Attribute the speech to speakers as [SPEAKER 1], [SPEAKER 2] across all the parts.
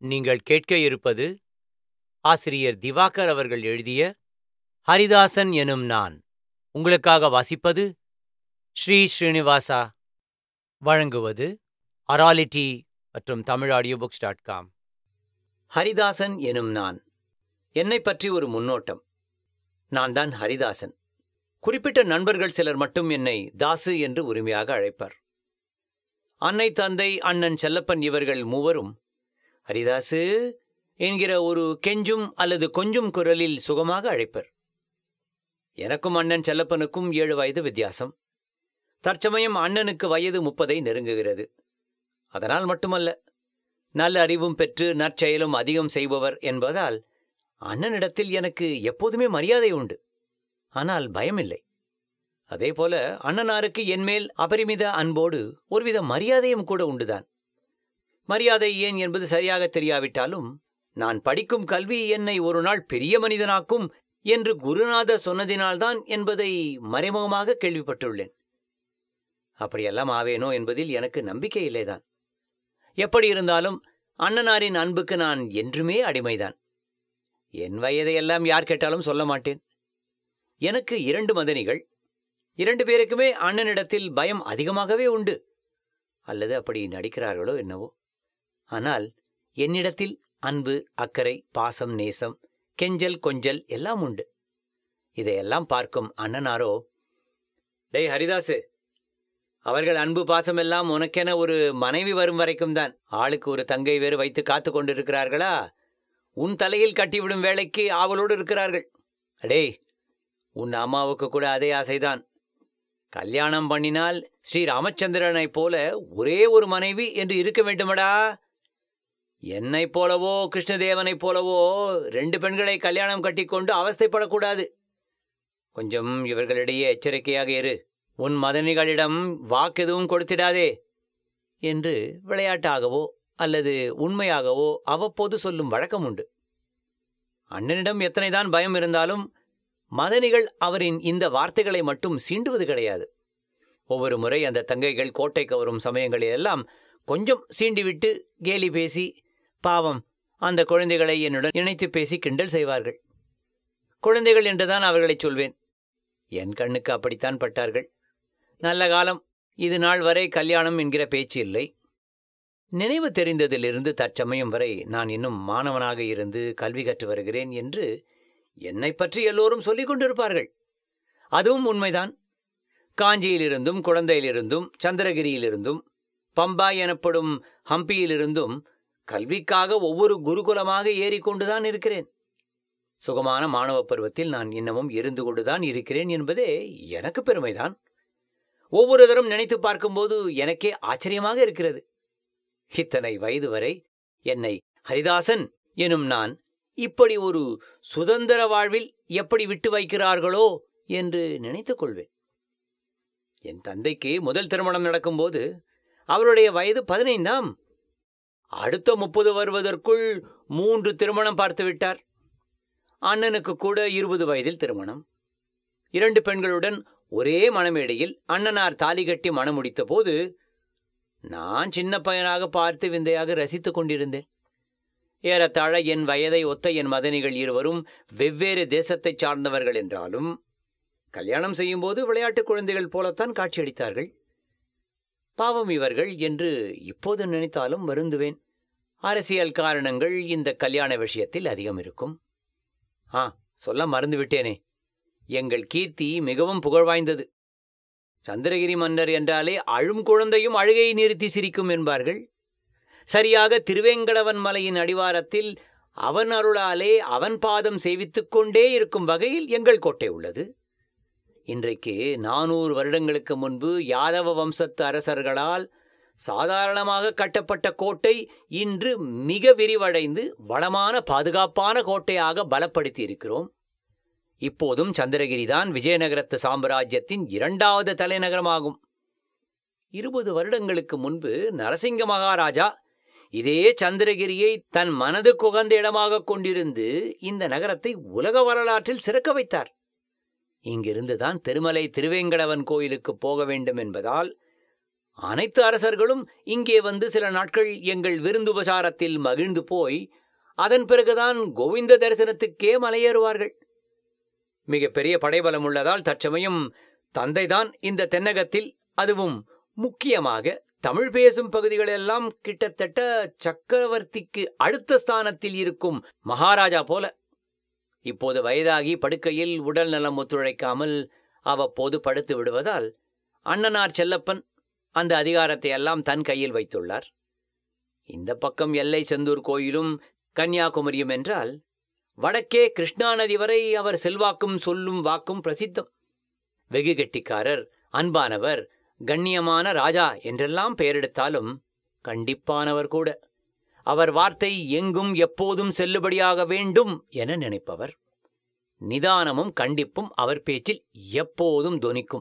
[SPEAKER 1] நீங்கள் கேட்க இருப்பது ஆசிரியர் திவாகர் அவர்கள் எழுதிய ஹரிதாசன் எனும் நான் உங்களுக்காக வாசிப்பது ஸ்ரீ ஸ்ரீனிவாசா வழங்குவது அராலிட்டி மற்றும் Tamil audio books dot com Haridasan எனும் நான் என்னை பற்றி ஒரு முன்னோட்டம் நான் தான் ஹரிதாசன் குறிப்பிட்ட நண்பர்கள் சிலர் மட்டும் என்னை தாசு என்று உரிமையாக அழைப்பர் அன்னை தந்தை அண்ணன் செல்லப்பன் இவர்கள் மூவரும் ஹரிதாசு என்கிற ஒரு கெஞ்சும் அல்லது கொஞ்சும் குரலில் சுகமாக அழைப்பர் எனக்கும் அண்ணன் செல்லப்பனுக்கும் ஏழு வயது வித்தியாசம் தற்சமயம் அண்ணனுக்கு வயது முப்பதை நெருங்குகிறது அதனால் மட்டுமல்ல நல்ல அறிவும் பெற்று நற்செயலும் அதிகம் செய்பவர் என்பதால் அண்ணனிடத்தில் எனக்கு எப்போதுமே மரியாதை உண்டு ஆனால் பயமில்லை அதேபோல அண்ணனாருக்கு என்மேல் அபரிமித அன்போடு ஒருவித மரியாதையும் கூட உண்டுதான் மரியாதை ஏன் என்பது சரியாக தெரியாவிட்டாலும் நான் படிக்கும் கல்வி என்னை ஒரு நாள் பெரிய மனிதனாக்கும் என்று குருநாதர் சொன்னதினால்தான் என்பதை மறைமுகமாக கேள்விப்பட்டுள்ளேன் அப்படியெல்லாம் ஆவேனோ என்பதில் எனக்கு நம்பிக்கை இல்லைதான் எப்படி இருந்தாலும் அண்ணனாரின் அன்புக்கு நான் என்றுமே அடிமைதான் என் வயதையெல்லாம் யார் கேட்டாலும் சொல்ல மாட்டேன் எனக்கு இரண்டு மதனிகள் இரண்டு பேருக்குமே அண்ணனிடத்தில் பயம் அதிகமாகவே உண்டு அல்லது அப்படி நடிக்கிறார்களோ என்னவோ ஆனால் என்னிடத்தில் அன்பு அக்கறை பாசம் நேசம் கெஞ்சல் கொஞ்சல் எல்லாம் உண்டு இதையெல்லாம் பார்க்கும் அண்ணனாரோ டேய் ஹரிதாசு அவர்கள் அன்பு பாசம் எல்லாம் உனக்கென ஒரு மனைவி வரும் வரைக்கும் தான் ஆளுக்கு ஒரு தங்கை வேறு வைத்து காத்து கொண்டிருக்கிறார்களா உன் தலையில் கட்டிவிடும் வேலைக்கு ஆவலோடு இருக்கிறார்கள் அடேய் உன் அம்மாவுக்கு கூட அதே ஆசைதான் கல்யாணம் பண்ணினால் ஸ்ரீ ராமச்சந்திரனைப் போல ஒரே ஒரு மனைவி என்று இருக்க வேண்டுமடா என்னைப் போலவோ கிருஷ்ணதேவனைப் போலவோ ரெண்டு பெண்களை கல்யாணம் கட்டிக்கொண்டு அவஸ்தைப்படக்கூடாது கொஞ்சம் இவர்களிடையே எச்சரிக்கையாக இரு உன் மதனிகளிடம் வாக்கெதுவும் கொடுத்திடாதே என்று விளையாட்டாகவோ அல்லது உண்மையாகவோ அவ்வப்போது சொல்லும் வழக்கம் உண்டு அண்ணனிடம் எத்தனைதான் பயம் இருந்தாலும் மதனிகள் அவரின் இந்த வார்த்தைகளை மட்டும் சீண்டுவது கிடையாது ஒவ்வொரு முறை அந்த தங்கைகள் கோட்டைக்கு வரும் சமயங்களில் எல்லாம் கொஞ்சம் சீண்டிவிட்டு கேலி பேசி பாவம் அந்த குழந்தைகளை என்னுடன் இணைத்து பேசி கிண்டல் செய்வார்கள் குழந்தைகள் என்றுதான் அவர்களைச் சொல்வேன் என் கண்ணுக்கு அப்படித்தான் பட்டார்கள் நல்ல காலம் இது நாள் வரை கல்யாணம் என்கிற பேச்சு இல்லை நினைவு தெரிந்ததிலிருந்து தற்சமயம் வரை நான் இன்னும் மாணவனாக இருந்து கல்வி கற்று வருகிறேன் என்று என்னை பற்றி எல்லோரும் சொல்லிக் கொண்டிருப்பார்கள் அதுவும் உண்மைதான் காஞ்சியிலிருந்தும் குழந்தையிலிருந்தும் சந்திரகிரியிலிருந்தும் பம்பா எனப்படும் ஹம்பியிலிருந்தும் கல்விக்காக ஒவ்வொரு குருகுலமாக ஏறிக்கொண்டுதான் இருக்கிறேன் சுகமான மாணவ பருவத்தில் நான் இன்னமும் இருந்து கொண்டுதான் இருக்கிறேன் என்பதே எனக்கு பெருமைதான் ஒவ்வொரு தரம் நினைத்து பார்க்கும்போது எனக்கே ஆச்சரியமாக இருக்கிறது இத்தனை வயது வரை என்னை ஹரிதாசன் எனும் நான் இப்படி ஒரு சுதந்திர வாழ்வில் எப்படி விட்டு வைக்கிறார்களோ என்று நினைத்துக் கொள்வேன் என் தந்தைக்கு முதல் திருமணம் நடக்கும்போது அவருடைய வயது பதினைந்தாம் அடுத்த முப்பது வருவதற்குள் மூன்று திருமணம் பார்த்து விட்டார் அண்ணனுக்கு கூட இருபது வயதில் திருமணம் இரண்டு பெண்களுடன் ஒரே மணமேடையில் அண்ணனார் தாலி கட்டி மணம் முடித்த போது நான் சின்ன பையனாக பார்த்து விந்தையாக ரசித்துக் கொண்டிருந்தேன் ஏறத்தாழ என் வயதை ஒத்த என் மதனிகள் இருவரும் வெவ்வேறு தேசத்தைச் சார்ந்தவர்கள் என்றாலும் கல்யாணம் செய்யும்போது விளையாட்டு குழந்தைகள் போலத்தான் காட்சியளித்தார்கள் பாவம் இவர்கள் என்று இப்போது நினைத்தாலும் வருந்துவேன் அரசியல் காரணங்கள் இந்த கல்யாண விஷயத்தில் அதிகம் இருக்கும் ஆ சொல்ல மறந்துவிட்டேனே எங்கள் கீர்த்தி மிகவும் புகழ் வாய்ந்தது சந்திரகிரி மன்னர் என்றாலே அழும் குழந்தையும் அழுகையை நிறுத்தி சிரிக்கும் என்பார்கள் சரியாக திருவேங்கடவன் மலையின் அடிவாரத்தில் அவன் அருளாலே அவன் பாதம் சேவித்துக் கொண்டே இருக்கும் வகையில் எங்கள் கோட்டை உள்ளது இன்றைக்கு நானூறு வருடங்களுக்கு முன்பு யாதவ வம்சத்து அரசர்களால் சாதாரணமாக கட்டப்பட்ட கோட்டை இன்று மிக விரிவடைந்து வளமான பாதுகாப்பான கோட்டையாக பலப்படுத்தி இருக்கிறோம் இப்போதும் சந்திரகிரிதான் விஜயநகரத்து சாம்ராஜ்யத்தின் இரண்டாவது தலைநகரமாகும் இருபது வருடங்களுக்கு முன்பு நரசிங்க மகாராஜா இதே சந்திரகிரியை தன் மனது குகந்த இடமாக கொண்டிருந்து இந்த நகரத்தை உலக வரலாற்றில் சிறக்க வைத்தார் இங்கிருந்துதான் திருமலை திருவேங்கடவன் கோயிலுக்கு போக வேண்டும் என்பதால் அனைத்து அரசர்களும் இங்கே வந்து சில நாட்கள் எங்கள் விருந்துபசாரத்தில் மகிழ்ந்து போய் அதன் பிறகுதான் கோவிந்த தரிசனத்துக்கே மலையேறுவார்கள் மிகப்பெரிய படைபலம் உள்ளதால் தற்சமயம் தந்தைதான் இந்த தென்னகத்தில் அதுவும் முக்கியமாக தமிழ் பேசும் பகுதிகளெல்லாம் கிட்டத்தட்ட சக்கரவர்த்திக்கு அடுத்த ஸ்தானத்தில் இருக்கும் மகாராஜா போல இப்போது வயதாகி படுக்கையில் உடல் நலம் ஒத்துழைக்காமல் அவ்வப்போது படுத்து விடுவதால் அண்ணனார் செல்லப்பன் அந்த அதிகாரத்தை எல்லாம் தன் கையில் வைத்துள்ளார் இந்த பக்கம் எல்லை செந்தூர் கோயிலும் கன்னியாகுமரியும் என்றால் வடக்கே கிருஷ்ணா நதி வரை அவர் செல்வாக்கும் சொல்லும் வாக்கும் பிரசித்தம் வெகு கெட்டிக்காரர் அன்பானவர் கண்ணியமான ராஜா என்றெல்லாம் பெயரெடுத்தாலும் கண்டிப்பானவர் கூட அவர் வார்த்தை எங்கும் எப்போதும் செல்லுபடியாக வேண்டும் என நினைப்பவர் நிதானமும் கண்டிப்பும் அவர் பேச்சில் எப்போதும் தொனிக்கும்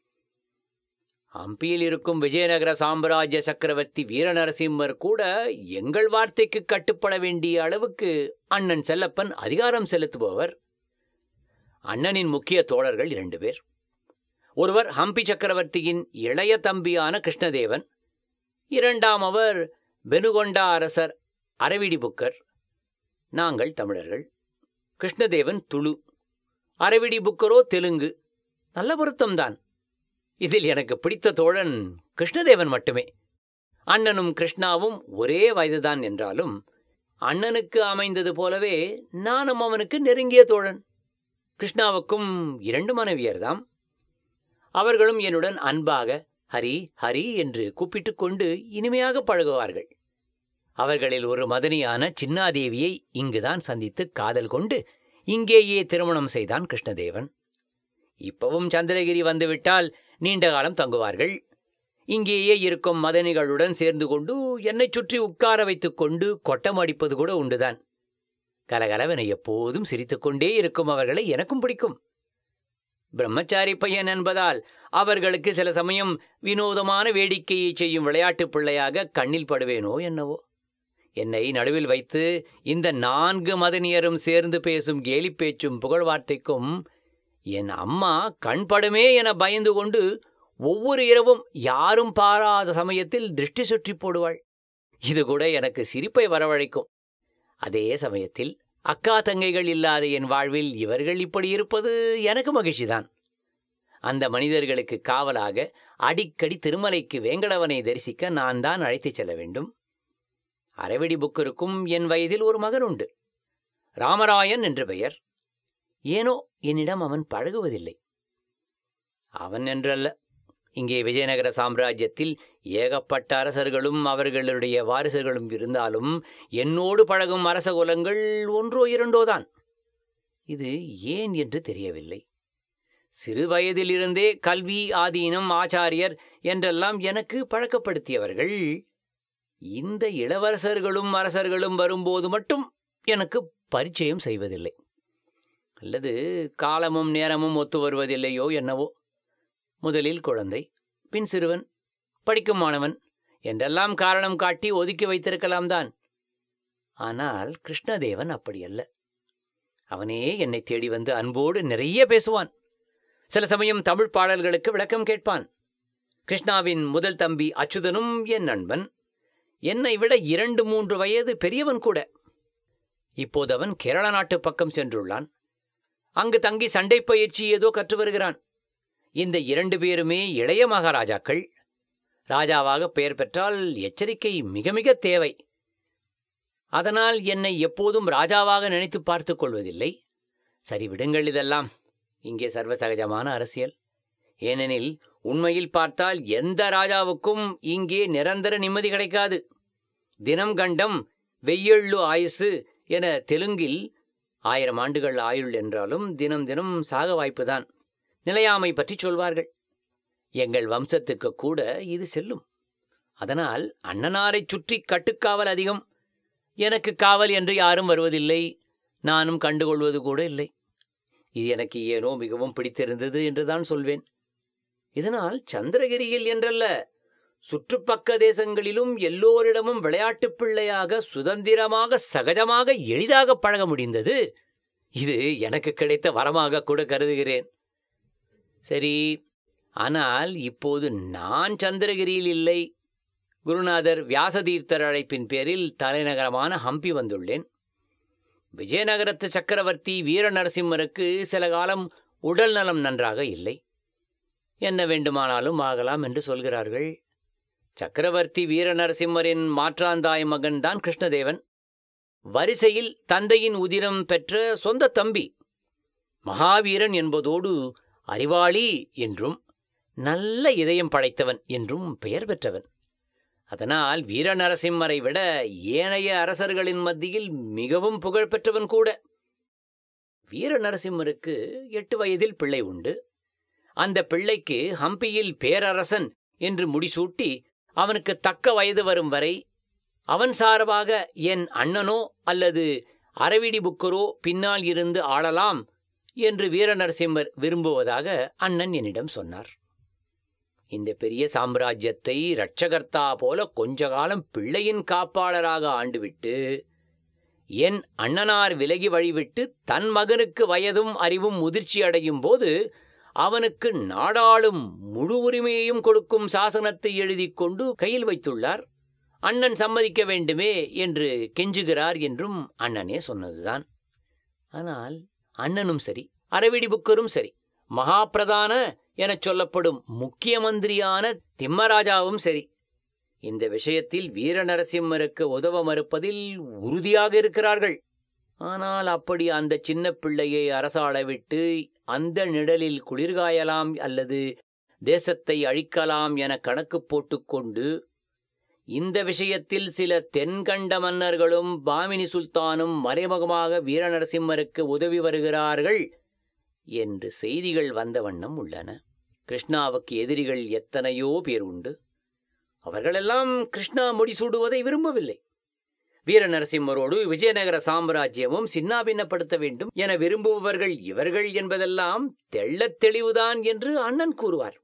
[SPEAKER 1] ஹம்பியில் இருக்கும் விஜயநகர சாம்ராஜ்ய சக்கரவர்த்தி வீரநரசிம்மர் கூட எங்கள் வார்த்தைக்கு கட்டுப்பட வேண்டிய அளவுக்கு அண்ணன் செல்லப்பன் அதிகாரம் செலுத்துபவர் அண்ணனின் முக்கிய தோழர்கள் இரண்டு பேர் ஒருவர் ஹம்பி சக்கரவர்த்தியின் இளைய தம்பியான கிருஷ்ணதேவன் இரண்டாம் அவர் பெனுகொண்டா அரசர் அரவிடி புக்கர் நாங்கள் தமிழர்கள் கிருஷ்ணதேவன் துளு அரவிடி புக்கரோ தெலுங்கு நல்ல பொருத்தம்தான் இதில் எனக்கு பிடித்த தோழன் கிருஷ்ணதேவன் மட்டுமே அண்ணனும் கிருஷ்ணாவும் ஒரே வயதுதான் என்றாலும் அண்ணனுக்கு அமைந்தது போலவே நானும் அவனுக்கு நெருங்கிய தோழன் கிருஷ்ணாவுக்கும் இரண்டு மனைவியர்தாம் அவர்களும் என்னுடன் அன்பாக ஹரி ஹரி என்று கூப்பிட்டுக் கொண்டு இனிமையாக பழகுவார்கள் அவர்களில் ஒரு மதனியான சின்னாதேவியை இங்குதான் சந்தித்து காதல் கொண்டு இங்கேயே திருமணம் செய்தான் கிருஷ்ணதேவன் இப்பவும் சந்திரகிரி வந்துவிட்டால் நீண்ட காலம் தங்குவார்கள் இங்கேயே இருக்கும் மதனிகளுடன் சேர்ந்து கொண்டு என்னைச் சுற்றி உட்கார வைத்துக் கொண்டு கொட்டம் அடிப்பது கூட உண்டுதான் கலகலவென எப்போதும் சிரித்துக்கொண்டே இருக்கும் அவர்களை எனக்கும் பிடிக்கும் பிரம்மச்சாரி பையன் என்பதால் அவர்களுக்கு சில சமயம் வினோதமான வேடிக்கையை செய்யும் விளையாட்டுப் பிள்ளையாக கண்ணில் படுவேனோ என்னவோ என்னை நடுவில் வைத்து இந்த நான்கு மதனியரும் சேர்ந்து பேசும் கேலிப் பேச்சும் புகழ் வார்த்தைக்கும் என் அம்மா கண்படுமே என பயந்து கொண்டு ஒவ்வொரு இரவும் யாரும் பாராத சமயத்தில் திருஷ்டி சுற்றி போடுவாள் இது கூட எனக்கு சிரிப்பை வரவழைக்கும் அதே சமயத்தில் அக்கா தங்கைகள் இல்லாத என் வாழ்வில் இவர்கள் இப்படி இருப்பது எனக்கு மகிழ்ச்சிதான் அந்த மனிதர்களுக்கு காவலாக அடிக்கடி திருமலைக்கு வேங்கடவனை தரிசிக்க நான் தான் அழைத்துச் செல்ல வேண்டும் அரைவடி புக்கருக்கும் என் வயதில் ஒரு மகன் உண்டு ராமராயன் என்று பெயர் ஏனோ என்னிடம் அவன் பழகுவதில்லை அவன் என்றல்ல இங்கே விஜயநகர சாம்ராஜ்யத்தில் ஏகப்பட்ட அரசர்களும் அவர்களுடைய வாரிசுகளும் இருந்தாலும் என்னோடு பழகும் அரச குலங்கள் ஒன்றோ இரண்டோதான் இது ஏன் என்று தெரியவில்லை சிறு வயதிலிருந்தே கல்வி ஆதீனம் ஆச்சாரியர் என்றெல்லாம் எனக்கு பழக்கப்படுத்தியவர்கள் இந்த இளவரசர்களும் அரசர்களும் வரும்போது மட்டும் எனக்கு பரிச்சயம் செய்வதில்லை அல்லது காலமும் நேரமும் ஒத்து வருவதில்லையோ என்னவோ முதலில் குழந்தை பின் சிறுவன் படிக்கும் மாணவன் என்றெல்லாம் காரணம் காட்டி ஒதுக்கி வைத்திருக்கலாம் தான் ஆனால் கிருஷ்ணதேவன் அப்படியல்ல அவனே என்னை தேடி வந்து அன்போடு நிறைய பேசுவான் சில சமயம் தமிழ் பாடல்களுக்கு விளக்கம் கேட்பான் கிருஷ்ணாவின் முதல் தம்பி அச்சுதனும் என் நண்பன் என்னை விட இரண்டு மூன்று வயது பெரியவன் கூட இப்போது அவன் கேரள நாட்டு பக்கம் சென்றுள்ளான் அங்கு தங்கி சண்டை பயிற்சி ஏதோ கற்று வருகிறான் இந்த இரண்டு பேருமே இளைய மகாராஜாக்கள் ராஜாவாக பெயர் பெற்றால் எச்சரிக்கை மிக மிக தேவை அதனால் என்னை எப்போதும் ராஜாவாக நினைத்து பார்த்துக் கொள்வதில்லை சரி விடுங்கள் இதெல்லாம் இங்கே சர்வசகஜமான அரசியல் ஏனெனில் உண்மையில் பார்த்தால் எந்த ராஜாவுக்கும் இங்கே நிரந்தர நிம்மதி கிடைக்காது தினம் கண்டம் வெய்யள்ளு ஆயுசு என தெலுங்கில் ஆயிரம் ஆண்டுகள் ஆயுள் என்றாலும் தினம் தினம் சாக வாய்ப்புதான் நிலையாமை பற்றி சொல்வார்கள் எங்கள் வம்சத்துக்கு கூட இது செல்லும் அதனால் அண்ணனாரைச் சுற்றி கட்டுக்காவல் அதிகம் எனக்கு காவல் என்று யாரும் வருவதில்லை நானும் கண்டுகொள்வது கூட இல்லை இது எனக்கு ஏனோ மிகவும் பிடித்திருந்தது என்றுதான் சொல்வேன் இதனால் சந்திரகிரியில் என்றல்ல சுற்றுப்பக்க தேசங்களிலும் எல்லோரிடமும் விளையாட்டுப் பிள்ளையாக சுதந்திரமாக சகஜமாக எளிதாக பழக முடிந்தது இது எனக்கு கிடைத்த வரமாக கூட கருதுகிறேன் சரி ஆனால் இப்போது நான் சந்திரகிரியில் இல்லை குருநாதர் வியாசதீர்த்தர் அழைப்பின் பேரில் தலைநகரமான ஹம்பி வந்துள்ளேன் விஜயநகரத்து சக்கரவர்த்தி வீர நரசிம்மருக்கு சில காலம் உடல் நலம் நன்றாக இல்லை என்ன வேண்டுமானாலும் ஆகலாம் என்று சொல்கிறார்கள் சக்கரவர்த்தி வீர நரசிம்மரின் மாற்றாந்தாய் மகன்தான் கிருஷ்ணதேவன் வரிசையில் தந்தையின் உதிரம் பெற்ற சொந்த தம்பி மகாவீரன் என்பதோடு அறிவாளி என்றும் நல்ல இதயம் படைத்தவன் என்றும் பெயர் பெற்றவன் அதனால் வீர நரசிம்மரை விட ஏனைய அரசர்களின் மத்தியில் மிகவும் புகழ் பெற்றவன் கூட வீர நரசிம்மருக்கு எட்டு வயதில் பிள்ளை உண்டு அந்த பிள்ளைக்கு ஹம்பியில் பேரரசன் என்று முடிசூட்டி அவனுக்கு தக்க வயது வரும் வரை அவன் சார்பாக என் அண்ணனோ அல்லது அரவிடி புக்கரோ பின்னால் இருந்து ஆளலாம் என்று வீர நரசிம்மர் விரும்புவதாக அண்ணன் என்னிடம் சொன்னார் இந்த பெரிய சாம்ராஜ்யத்தை இரட்சகர்த்தா போல கொஞ்ச காலம் பிள்ளையின் காப்பாளராக ஆண்டுவிட்டு என் அண்ணனார் விலகி வழிவிட்டு தன் மகனுக்கு வயதும் அறிவும் முதிர்ச்சி அடையும் போது அவனுக்கு நாடாளும் முழு உரிமையையும் கொடுக்கும் சாசனத்தை எழுதிக் கொண்டு கையில் வைத்துள்ளார் அண்ணன் சம்மதிக்க வேண்டுமே என்று கெஞ்சுகிறார் என்றும் அண்ணனே சொன்னதுதான் ஆனால் அண்ணனும் சரி அரவிடி புக்கரும் சரி மகாபிரதான எனச் சொல்லப்படும் முக்கிய மந்திரியான திம்மராஜாவும் சரி இந்த விஷயத்தில் வீர நரசிம்மருக்கு உதவ மறுப்பதில் உறுதியாக இருக்கிறார்கள் ஆனால் அப்படி அந்த சின்ன பிள்ளையை அரசாள விட்டு அந்த நிழலில் குளிர்காயலாம் அல்லது தேசத்தை அழிக்கலாம் என கணக்கு போட்டுக்கொண்டு இந்த விஷயத்தில் சில தென்கண்ட மன்னர்களும் பாமினி சுல்தானும் மறைமுகமாக வீர நரசிம்மருக்கு உதவி வருகிறார்கள் என்று செய்திகள் வந்த வண்ணம் உள்ளன கிருஷ்ணாவுக்கு எதிரிகள் எத்தனையோ பேர் உண்டு அவர்களெல்லாம் கிருஷ்ணா முடிசூடுவதை விரும்பவில்லை வீர நரசிம்மரோடு விஜயநகர சாம்ராஜ்யமும் சின்னாபின்னப்படுத்த வேண்டும் என விரும்புபவர்கள் இவர்கள் என்பதெல்லாம் தெள்ளத் தெளிவுதான் என்று அண்ணன் கூறுவார்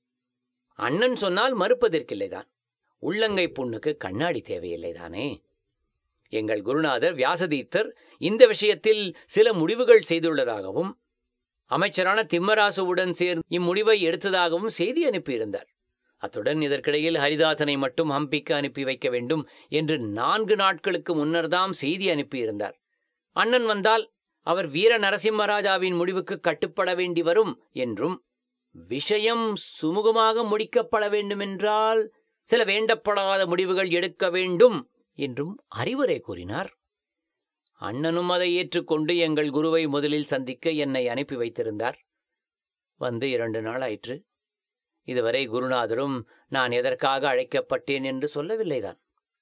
[SPEAKER 1] அண்ணன் சொன்னால் மறுப்பதற்கில்லைதான் உள்ளங்கை புண்ணுக்கு கண்ணாடி தேவையில்லைதானே எங்கள் குருநாதர் வியாசதீர்த்தர் இந்த விஷயத்தில் சில முடிவுகள் செய்துள்ளதாகவும் அமைச்சரான திம்மராசுவுடன் சேர்ந்து இம்முடிவை எடுத்ததாகவும் செய்தி அனுப்பியிருந்தார் அத்துடன் இதற்கிடையில் ஹரிதாசனை மட்டும் ஹம்பிக்கு அனுப்பி வைக்க வேண்டும் என்று நான்கு நாட்களுக்கு முன்னர்தாம் செய்தி அனுப்பியிருந்தார் அண்ணன் வந்தால் அவர் வீர நரசிம்மராஜாவின் முடிவுக்கு கட்டுப்பட வேண்டி வரும் என்றும் விஷயம் சுமூகமாக முடிக்கப்பட வேண்டுமென்றால் சில வேண்டப்படாத முடிவுகள் எடுக்க வேண்டும் என்றும் அறிவுரை கூறினார் அண்ணனும் அதை ஏற்றுக்கொண்டு எங்கள் குருவை முதலில் சந்திக்க என்னை அனுப்பி வைத்திருந்தார் வந்து இரண்டு நாள் ஆயிற்று இதுவரை குருநாதரும் நான் எதற்காக அழைக்கப்பட்டேன் என்று சொல்லவில்லைதான்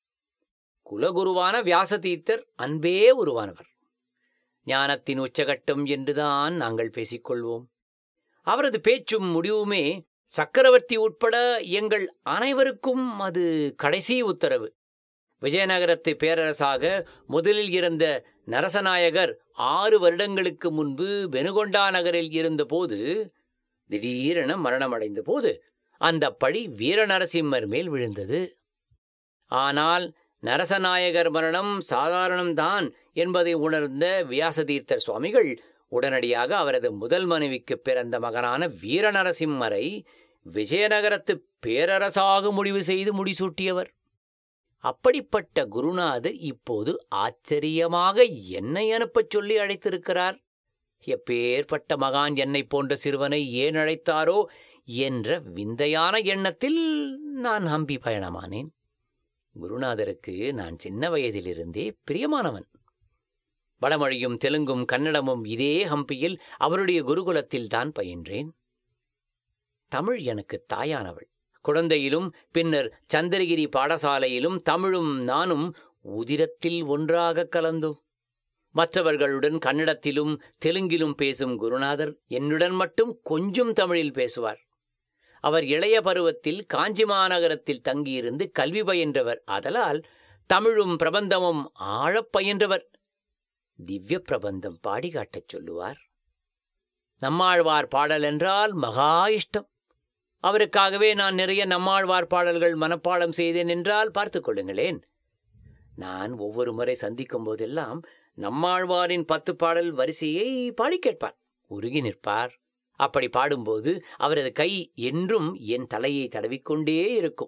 [SPEAKER 1] குலகுருவான வியாசதீர்த்தர் அன்பே உருவானவர் ஞானத்தின் உச்சகட்டம் என்றுதான் நாங்கள் பேசிக்கொள்வோம் அவரது பேச்சும் முடிவுமே சக்கரவர்த்தி உட்பட எங்கள் அனைவருக்கும் அது கடைசி உத்தரவு விஜயநகரத்து பேரரசாக முதலில் இருந்த நரசநாயகர் ஆறு வருடங்களுக்கு முன்பு பெனுகொண்டா நகரில் இருந்தபோது திடீரென மரணமடைந்த போது அந்த பழி வீர நரசிம்மர் மேல் விழுந்தது ஆனால் நரசநாயகர் மரணம் சாதாரணம்தான் என்பதை உணர்ந்த வியாசதீர்த்தர் சுவாமிகள் உடனடியாக அவரது முதல் மனைவிக்கு பிறந்த மகனான வீர நரசிம்மரை விஜயநகரத்து பேரரசாக முடிவு செய்து முடிசூட்டியவர் அப்படிப்பட்ட குருநாதர் இப்போது ஆச்சரியமாக என்னை அனுப்பச் சொல்லி அழைத்திருக்கிறார் எப்பேற்பட்ட மகான் என்னை போன்ற சிறுவனை ஏன் அழைத்தாரோ என்ற விந்தையான எண்ணத்தில் நான் ஹம்பி பயணமானேன் குருநாதருக்கு நான் சின்ன வயதிலிருந்தே பிரியமானவன் வடமொழியும் தெலுங்கும் கன்னடமும் இதே ஹம்பியில் அவருடைய குருகுலத்தில் தான் பயின்றேன் தமிழ் எனக்கு தாயானவள் குழந்தையிலும் பின்னர் சந்திரகிரி பாடசாலையிலும் தமிழும் நானும் உதிரத்தில் ஒன்றாக கலந்தோம் மற்றவர்களுடன் கன்னடத்திலும் தெலுங்கிலும் பேசும் குருநாதர் என்னுடன் மட்டும் கொஞ்சம் தமிழில் பேசுவார் அவர் இளைய பருவத்தில் காஞ்சி மாநகரத்தில் தங்கியிருந்து கல்வி பயின்றவர் அதலால் தமிழும் பிரபந்தமும் ஆழப் பயின்றவர் திவ்ய பிரபந்தம் பாடி காட்டச் சொல்லுவார் நம்மாழ்வார் பாடல் என்றால் மகா இஷ்டம் அவருக்காகவே நான் நிறைய நம்மாழ்வார் பாடல்கள் மனப்பாடம் செய்தேன் என்றால் பார்த்துக் கொள்ளுங்களேன் நான் ஒவ்வொரு முறை சந்திக்கும் போதெல்லாம் நம்மாழ்வாரின் பத்து பாடல் வரிசையை பாடி கேட்பார் உருகி நிற்பார் அப்படி பாடும்போது அவரது கை என்றும் என் தலையை தடவிக்கொண்டே இருக்கும்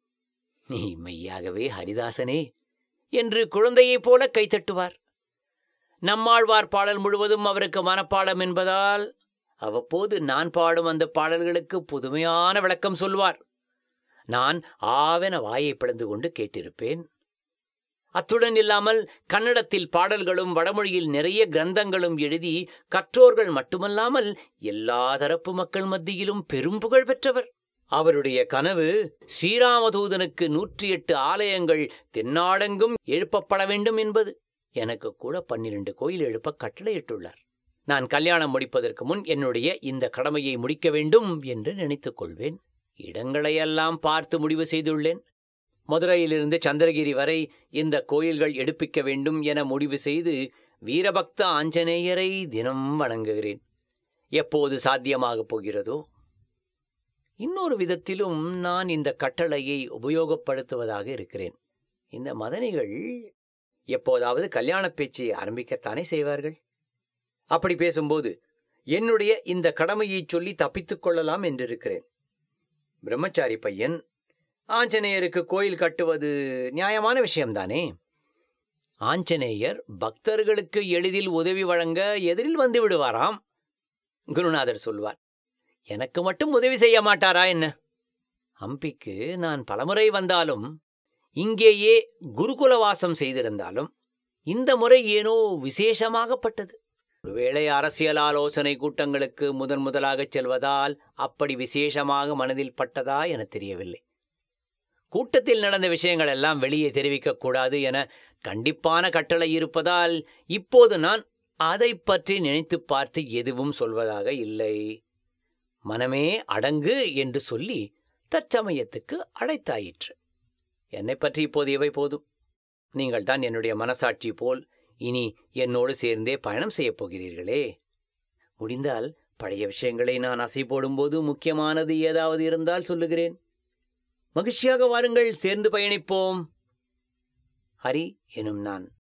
[SPEAKER 1] நீ மெய்யாகவே ஹரிதாசனே என்று குழந்தையைப் போல கைத்தட்டுவார் நம்மாழ்வார் பாடல் முழுவதும் அவருக்கு மனப்பாடம் என்பதால் அவ்வப்போது நான் பாடும் அந்த பாடல்களுக்கு புதுமையான விளக்கம் சொல்வார் நான் ஆவென வாயை பிளந்து கொண்டு கேட்டிருப்பேன் அத்துடன் இல்லாமல் கன்னடத்தில் பாடல்களும் வடமொழியில் நிறைய கிரந்தங்களும் எழுதி கற்றோர்கள் மட்டுமல்லாமல் எல்லா தரப்பு மக்கள் மத்தியிலும் பெரும் புகழ் பெற்றவர் அவருடைய கனவு ஸ்ரீராமதூதனுக்கு நூற்றி எட்டு ஆலயங்கள் தென்னாடெங்கும் எழுப்பப்பட வேண்டும் என்பது எனக்கு கூட பன்னிரண்டு கோயில் எழுப்ப கட்டளையிட்டுள்ளார் நான் கல்யாணம் முடிப்பதற்கு முன் என்னுடைய இந்த கடமையை முடிக்க வேண்டும் என்று நினைத்துக் கொள்வேன் இடங்களையெல்லாம் பார்த்து முடிவு செய்துள்ளேன் மதுரையிலிருந்து சந்திரகிரி வரை இந்த கோயில்கள் எடுப்பிக்க வேண்டும் என முடிவு செய்து வீரபக்த ஆஞ்சநேயரை தினம் வணங்குகிறேன் எப்போது சாத்தியமாகப் போகிறதோ இன்னொரு விதத்திலும் நான் இந்த கட்டளையை உபயோகப்படுத்துவதாக இருக்கிறேன் இந்த மதனிகள் எப்போதாவது கல்யாண பேச்சை ஆரம்பிக்கத்தானே செய்வார்கள் அப்படி பேசும்போது என்னுடைய இந்த கடமையை சொல்லி தப்பித்துக் கொள்ளலாம் என்றிருக்கிறேன் பிரம்மச்சாரி பையன் ஆஞ்சநேயருக்கு கோயில் கட்டுவது நியாயமான விஷயம்தானே ஆஞ்சநேயர் பக்தர்களுக்கு எளிதில் உதவி வழங்க எதிரில் வந்து விடுவாராம் குருநாதர் சொல்வார் எனக்கு மட்டும் உதவி செய்ய மாட்டாரா என்ன ஹம்பிக்கு நான் பலமுறை வந்தாலும் இங்கேயே குருகுல வாசம் செய்திருந்தாலும் இந்த முறை ஏனோ விசேஷமாகப்பட்டது ஒருவேளை அரசியல் ஆலோசனை கூட்டங்களுக்கு முதன் முதலாகச் செல்வதால் அப்படி விசேஷமாக மனதில் பட்டதா என தெரியவில்லை கூட்டத்தில் நடந்த விஷயங்கள் எல்லாம் வெளியே தெரிவிக்கக் கூடாது என கண்டிப்பான கட்டளை இருப்பதால் இப்போது நான் அதை பற்றி நினைத்து பார்த்து எதுவும் சொல்வதாக இல்லை மனமே அடங்கு என்று சொல்லி தற்சமயத்துக்கு அழைத்தாயிற்று என்னை பற்றி இப்போது இவை போதும் நீங்கள் தான் என்னுடைய மனசாட்சி போல் இனி என்னோடு சேர்ந்தே பயணம் செய்யப் போகிறீர்களே முடிந்தால் பழைய விஷயங்களை நான் அசை போடும்போது முக்கியமானது ஏதாவது இருந்தால் சொல்லுகிறேன் மகிழ்ச்சியாக வாருங்கள் சேர்ந்து பயணிப்போம் ஹரி எனும் நான்